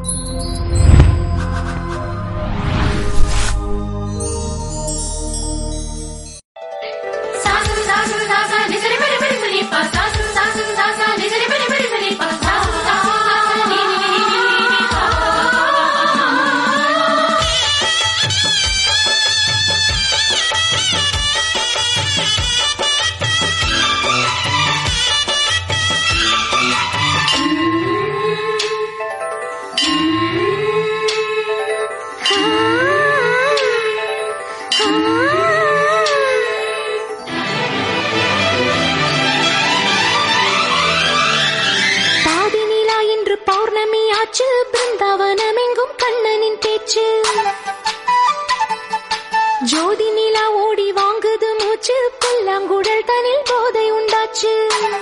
sauce సాసు సాసా నిజరి పెరి పెరి సని పా సాసు సాసు సాసా నిజరి పెరి పెరి సని పా సాసు సాసు సాసా ని ని ని ని ని ని పా பாதி நிலா இன்று பௌர்ணமி ஆச்சு பிருந்தாவனம் எங்கும் கண்ணனின் பேச்சு ஜோதி நிலா ஓடி வாங்குது மூச்சு புல்லாங்குழல் தனில் போதை உண்டாச்சு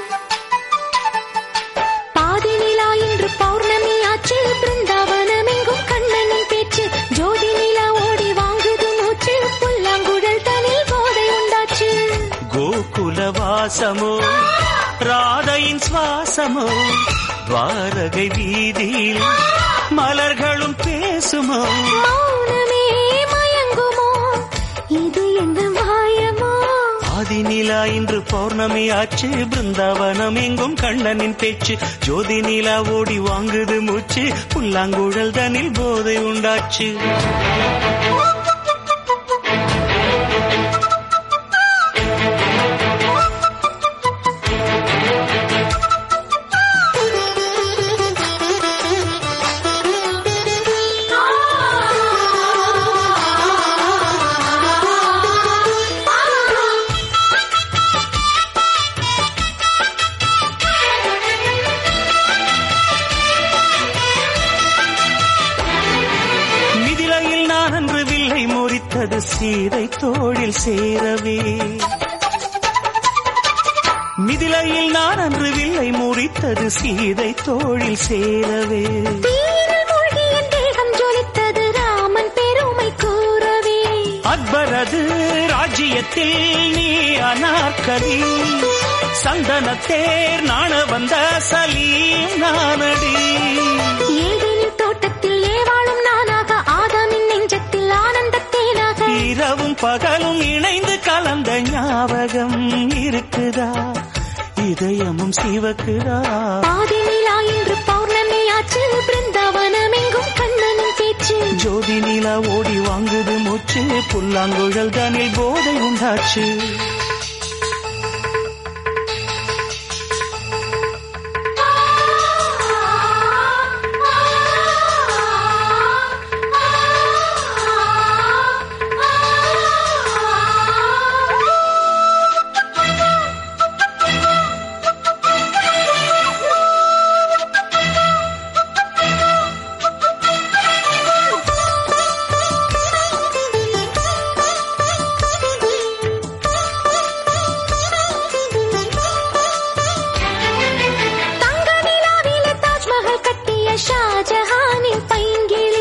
பாதி நிலா இன்று பௌர்ணமி ஆச்சு பிருந்தாவனம் எங்கும் கண்ணனின் பேச்சு ஜோதி நிலா ஓடி வாங்குது மூச்சு புல்லாங்குழல் தனில் போதை உண்டாச்சு கோகுலவாசமோ ராதையின் சுவாசமோ துவாரகை வீதியில் மலர்களும் பேசுமோ மௌனமே மயங்குமோ இது என்ன மாயமோ ஆதி நிலா இன்று பௌர்ணமி ஆச்சு பிருந்தாவனம் எங்கும் கண்ணனின் பேச்சு ஜோதி நிலா ஓடி வாங்குது மூச்சு புல்லாங்குழல் தனில் போதை உண்டாச்சு மிதிலையில் நான் அன்று வில்லை முறித்தது சீதை தோழில் சேரவே மிதிலையில் நான் அன்று வில்லை முறித்தது சீதை தோழில் சேரவே தீயில் மூழ்கி என் தேகம் ஜொலித்தது ராமன் பெருமை கூறவே அக்பரது ராஜ்யத்தில் நீ அனார்கலி சந்தனத்தேர் நாண வந்த சலீம் நானடி ஏதேனின் தோட்டத்தில் ஏவாளும் நானாக ஆதாமின் நெஞ்சத்தில் ஆனந்தத் தேனாக இரவும் பகலும் இணைந்து கலந்த ஞாபகம் இருக்குதா இதயமும் சிவக்குதா பாதி நிலா இன்று பௌர்ணமி ஆச்சு பிருந்தாவனம் எங்கும் கண்ணனின் பேச்சு ஜோதி நிலா ஓடி வாங்குது மூச்சு புல்லாங்குழல் தனில் போதை உண்டாச்சு தங்க நிலாவிலே தாஜ்மஹல் கட்டிய ஷாஜஹானின் பைங்கிளி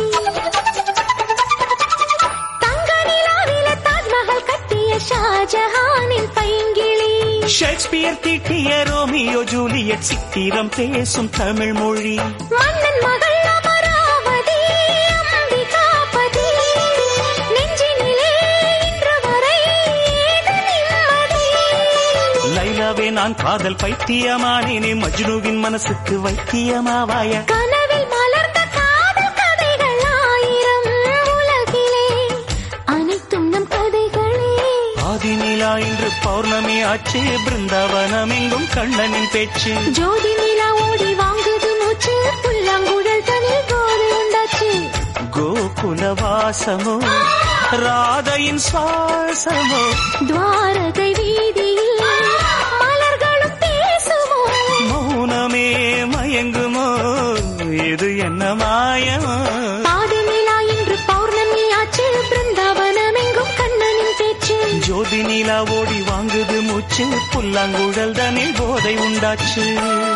தங்க நிலாவிலே தாஜ்மஹல் கட்டிய ஷாஜஹானின் பைங்கிளி ஷேக்ஸ்பியர் தீட்டிய ரோமியோ ஜூலியட் சித்திரம் பேசும் தமிழ் மொழி மன்னன் மகள் அமராவதி அம்பிகாபதி நெஞ்சினிலே இன்று வரை ஏது நிம்மதி லைலாவே நான் காதல் பைத்தியமானேனே மஜ்னுவின் மனசுக்கு வைத்தியமாவாய கனவில் மலர்ந்த காதல் கதைகள் ஆயிரம் உலகிலே அனைத்தும் நம் கதைகளே ஆதி நிலா இன்று பௌர்ணமி ஆச்சு பிருந்தாவனம் எங்கும் கண்ணனின் பேச்சு ஜோதி நிலா ஓடி வாங்குது மூச்சு புல்லாங்குழல் தனில் போதை உண்டாச்சு கோகுலவாசமோ ராதையின் சுவாசமோ துவாரகை வீதியில் மலர்களும் பேசுமோ மௌனமே மயங்குமோ இது என்ன மாயமோ பாதி நிலா இன்று பௌர்ணமி ஆச்சு பிருந்தாவனம் எங்கும் கண்ணனின் பேச்சு ஜோதி நிலா ஓடி வாங்குது மூச்சு புல்லாங்குழல் தனில் போதை உண்டாச்சு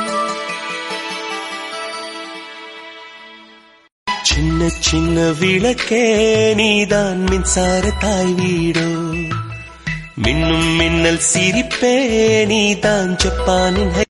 சின்ன சின்ன விளக்கே நீதான் மின்சார தாய் வீடோ மின்னும் மின்னல் சிரிப்பே நீதான் ஜப்பானின்